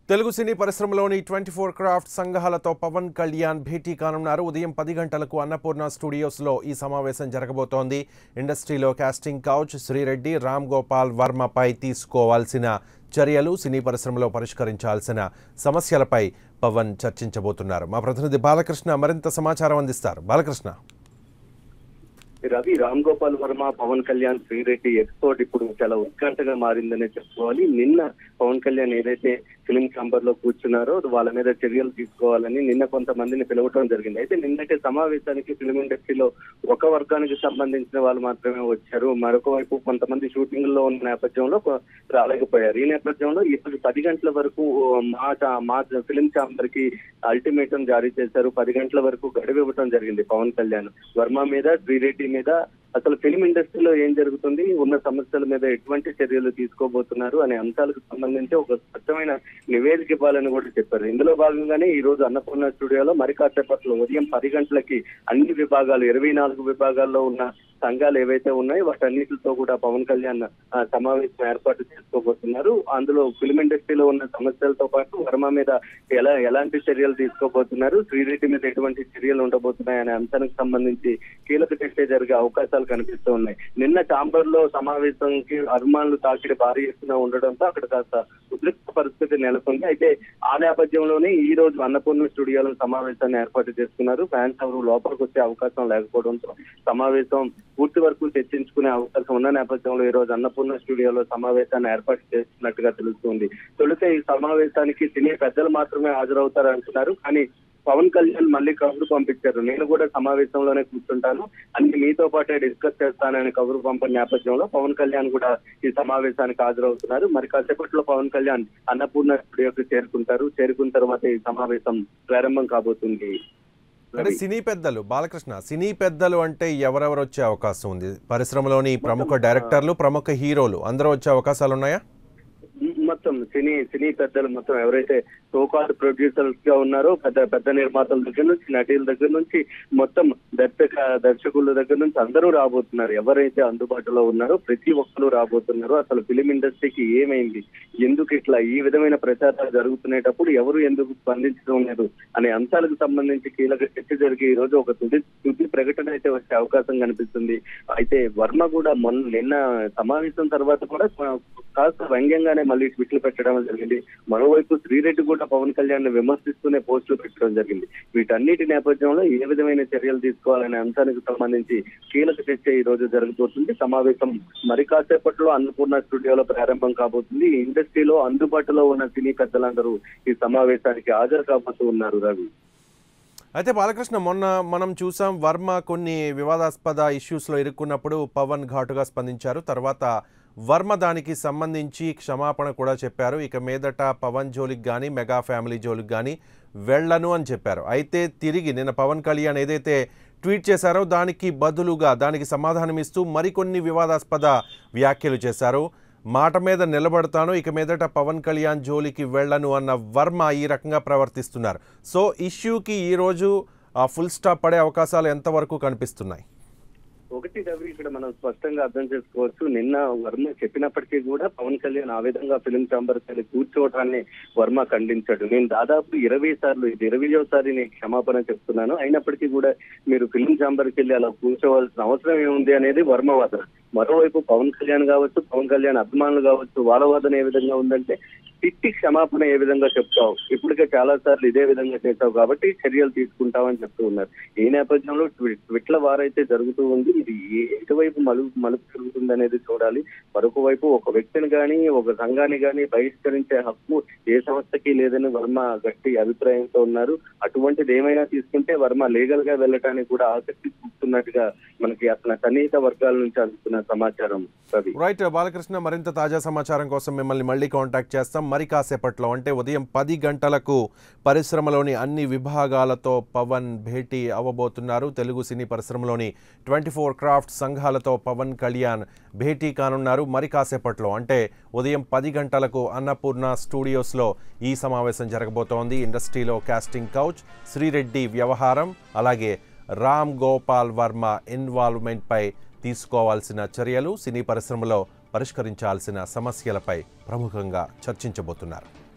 తెలుగు సినీ పరిశ్రమలోని twenty four craft సంఘాలతో పవన్ కళ్యాణ్ భేటీ కానున్నారు ఉదయం పది గంటలకు అన్నపూర్ణ స్టూడియోస్లో ఈ సమావేశం జరగబోతోంది ఇండస్ట్రీలో కాస్టింగ్ కౌచ్ శ్రీరెడ్డి రామ్ గోపాల్ వర్మపై తీసుకోవాల్సిన చర్యలు సినీ పరిశ్రమలో పరిష్కరించాల్సిన సమస్యలపై పవన్ చర్చించబోతున్నారు మా ప్రతినిధి బాలకృష్ణ మరింత సమాచారం అందిస్తారు బాలకృష్ణ రవి రామ్ గోపాల్ వర్మ పవన్ కళ్యాణ్ శ్రీరెడ్డి ఎక్స్పోర్ట్ ఇప్పుడు చాలా ఉత్కంఠగా మారిందనే చెప్పుకోవాలి నిన్న పవన్ కళ్యాణ్ ఏదైతే ఫిలిం ఛాంబర్ లో కూర్చున్నారో వాళ్ళ మీద చర్యలు తీసుకోవాలని నిన్న కొంతమందిని పిలవటం జరిగింది అయితే నిన్నటి సమావేశానికి ఫిలిం ఇండస్ట్రీలో ఒక వర్గానికి సంబంధించిన వాళ్ళు మాత్రమే వచ్చారు మరొక వైపు కొంతమంది షూటింగ్ లో ఉన్న నేపథ్యంలో కొ- రాలేకపోయారు ఈ నేపథ్యంలో ఇప్పుడు పది గంటల వరకు మా చా- మా ఫిలిం ఛాంబర్ కి అల్టిమేటం జారీ చేశారు పది గంటల వరకు గడువు ఇవ్వడం జరిగింది పవన్ కళ్యాణ్ వర్మ మీద శ్రీరెడ్డి మీద అసలు ఫిలిం ఇండస్ట్రీలో ఏం జరుగుతుంది ఉన్న సమస్యల మీద ఎటువంటి చర్యలు తీసుకోబోతున్నారు అనే అంశాలకు సంబంధించి ఒక స్పష్టమైన నివేదిక ఇవ్వాలని కూడా చెప్పారు ఇందులో భాగంగానే ఈ రోజు అన్నపూర్ణ స్టూడియోలో మరి కాసేపట్లో ఉదయం పది గంటలకి అన్ని విభాగాలు ఇరవై నాలుగు విభాగాల్లో ఉన్న సంఘాలు ఏవైతే ఉన్నాయో వాటన్నిటితో కూడా పవన్ కళ్యాణ్ ఆ, సమావేశం ఏర్పాటు చేసుకోబోతున్నారు అందులో ఫిలిం ఇండస్ట్రీలో ఉన్న సమస్యలతో పాటు వర్మ మీద ఎలా ఎలాంటి చర్యలు తీసుకోబోతున్నారు శ్రీరెడ్డి మీద ఎటువంటి చర్యలు ఉండబోతున్నాయి అనే అంశానికి సంబంధించి కీలక చర్చ జరిగే అవకాశాలు కనిపిస్తూ ఉన్నాయి నిన్న ఛాంబర్ లో సమావేశంకి అభిమానులు తాకిడి భారీ ఎత్తున ఉండడంతో అక్కడ కాస్త ఉద్రిక్త పరిస్థితి నెలకొంది అయితే ఆ నేపథ్యంలోనే ఈ రోజు అన్నపూర్ణ స్టూడియోలో సమావేశాన్ని ఏర్పాటు చేసుకున్నారు ఫ్యాన్స్ ఎవరు లోపలికి వచ్చే అవకాశం లేకపోవడంతో సమావేశం పూర్తి వరకు చర్చించుకునే అవకాశం ఉన్న నేపథ్యంలో ఈ రోజు అన్నపూర్ణ స్టూడియోలో సమావేశాన్ని ఏర్పాటు చేస్తున్నట్టుగా తెలుస్తుంది తొలుత ఈ సమావేశానికి సినీ పెద్దలు మాత్రమే హాజరవుతారు అంటున్నారు కానీ పవన్ కళ్యాణ్ మళ్ళీ కబురు పంపించారు నేను కూడా సమావేశంలోనే కూర్చుంటాను అన్ని మీతో పాటే డిస్కస్ చేస్తానని కబురు పంపిన నేపథ్యంలో పవన్ కళ్యాణ్ కూడా ఈ సమావేశానికి హాజరవుతున్నారు మరి కాసేపట్లో పవన్ కళ్యాణ్ అన్నపూర్ణ స్టూడియోకి చేరుకుంటారు చేరుకున్న తర్వాత ఈ సమావేశం ప్రారంభం కాబోతుంది అంటే సినీ పెద్దలు బాలకృష్ణ సినీ పెద్దలు అంటే ఎవరెవరు వచ్చే అవకాశం ఉంది పరిశ్రమలోని ప్రముఖ డైరెక్టర్లు ప్రముఖ హీరోలు అందరూ వచ్చే అవకాశాలు ఉన్నాయా మొత్తం సినీ సినీ పెద్దలు మొత్తం ఎవరైతే సోకాల్ ప్రొడ్యూసర్స్ గా ఉన్నారో పెద్ద పెద్ద నిర్మాతల దగ్గర నుంచి నటీల దగ్గర నుంచి మొత్తం దర్శక దర్శకుల దగ్గర నుంచి అందరూ రాబోతున్నారు ఎవరైతే అందుబాటులో ఉన్నారో ప్రతి ఒక్కరు రాబోతున్నారు అసలు ఫిలిం ఇండస్ట్రీకి ఏమైంది ఎందుకు ఇట్లా ఈ విధమైన ప్రచారాలు జరుగుతునేటప్పుడు ఎవరు ఎందుకు స్పందించడం లేదు అనే అంశాలకు సంబంధించి కీలక చర్చ జరిగి ఈ రోజు ఒక తుది తుది ప్రకటన అయితే వచ్చే అవకాశం కనిపిస్తుంది అయితే వర్మ కూడా మొన్న నిన్న సమావేశం తర్వాత కూడా కాస్త వ్యంగ్యంగానే మళ్ళీ ట్విట్లు పెట్టడం జరిగింది మరోవైపు శ్రీరెడ్డి కూడా పవన్ కళ్యాణ్ ని విమర్శిస్తూనే పోస్టులు పెట్టడం జరిగింది వీటన్నిటి నేపథ్యంలో ఏ విధమైన చర్యలు తీసుకోవాలనే అంశానికి సంబంధించి కీలక చర్చ ఈ రోజు జరగబోతుంది సమావేశం మరి కాసేపట్లో అన్నపూర్ణ స్టూడియోలో ప్రారంభం కాబోతుంది ఈ ఇండస్ట్రీలో అందుబాటులో ఉన్న సినీ పెద్దలందరూ ఈ సమావేశానికి హాజరు కాబోతూ ఉన్నారు రవి అయితే బాలకృష్ణ మొన్న మనం చూసాం వర్మ కొన్ని వివాదాస్పద ఇష్యూస్లో ఇరుక్కున్నప్పుడు పవన్ ఘాటుగా స్పందించారు తర్వాత వర్మ దానికి సంబంధించి క్షమాపణ కూడా చెప్పారు ఇక మీదట పవన్ జోలికి కానీ మెగా ఫ్యామిలీ జోలికి కానీ వెళ్ళను అని చెప్పారు అయితే తిరిగి నిన్న పవన్ కళ్యాణ్ ఏదైతే ట్వీట్ చేశారో దానికి బదులుగా దానికి సమాధానం ఇస్తూ మరికొన్ని వివాదాస్పద వ్యాఖ్యలు చేశారు మాట మీద నిలబడతాను ఇక మీదట పవన్ కళ్యాణ్ జోలికి వెళ్ళను అన్న వర్మ ఈ రకంగా ప్రవర్తిస్తున్నారు సో ఇష్యూకి ఈరోజు ఫుల్ స్టాప్ పడే అవకాశాలు ఎంతవరకు కనిపిస్తున్నాయి ఒకటి రవి ఇక్కడ మనం స్పష్టంగా అర్థం చేసుకోవచ్చు నిన్న వర్మ చెప్పినప్పటికీ కూడా పవన్ కళ్యాణ్ ఆ విధంగా ఫిలిం ఛాంబర్ వెళ్ళి కూర్చోవటాన్ని వర్మ ఖండించాడు నేను దాదాపు ఇరవై సార్లు ఇది ఇరవయోసారి నేను క్షమాపణ చెప్తున్నాను అయినప్పటికీ కూడా మీరు ఫిలిం ఛాంబర్కి వెళ్ళి అలా కూర్చోవలసిన అవసరం ఏముంది అనేది వర్మ వాదన మరోవైపు పవన్ కళ్యాణ్ కావచ్చు పవన్ కళ్యాణ్ అభిమానులు కావచ్చు వాళ్ళ వాదన ఏ విధంగా ఉందంటే తిట్టి క్షమాపణ ఏ విధంగా చెప్తావు ఇప్పటికే చాలా సార్లు ఇదే విధంగా చేశావు కాబట్టి చర్యలు తీసుకుంటామని చెప్తూ ఉన్నారు ఈ నేపథ్యంలో ట్వి- ట్విట్ల వారైతే జరుగుతూ ఉంది ఇది ఏ- ఎటువైపు మలుపు మలుపు జరుగుతుంది అనేది చూడాలి మరొక వైపు ఒక వ్యక్తిని గాని ఒక సంఘాన్ని గాని బహిష్కరించే హక్కు ఏ సంస్థకి లేదని వర్మ గట్టి అభిప్రాయంతో ఉన్నారు అటువంటిది ఏమైనా తీసుకుంటే వర్మ లీగల్ గా వెళ్ళటానికి కూడా ఆసక్తి చూపుతున్నట్టుగా మనకి అతని సన్నిహిత వర్గాల నుంచి అందుతున్న సమాచారం రవి రైట్ బాలకృష్ణ మరింత తాజా సమాచారం కోసం మిమ్మల్ని మళ్ళీ కాంటాక్ట్ చేస్తాం మరి కాసేపట్లో అంటే ఉదయం పది గంటలకు పరిశ్రమలోని అన్ని విభాగాలతో పవన్ భేటీ అవ్వబోతున్నారు తెలుగు సినీ పరిశ్రమలోని ట్వంటీ ఫోర్ క్రాఫ్ట్ సంఘాలతో పవన్ కళ్యాణ్ భేటీ కానున్నారు మరి కాసేపట్లో అంటే ఉదయం పది గంటలకు అన్నపూర్ణ స్టూడియోస్లో ఈ సమావేశం జరగబోతోంది ఇండస్ట్రీలో కాస్టింగ్ కౌచ్ శ్రీరెడ్డి వ్యవహారం అలాగే రామ్ గోపాల్ వర్మ ఇన్వాల్వ్మెంట్పై తీసుకోవాల్సిన చర్యలు సినీ పరిశ్రమలో పరిష్కరించాల్సిన సమస్యలపై ప్రముఖంగా చర్చించబోతున్నారు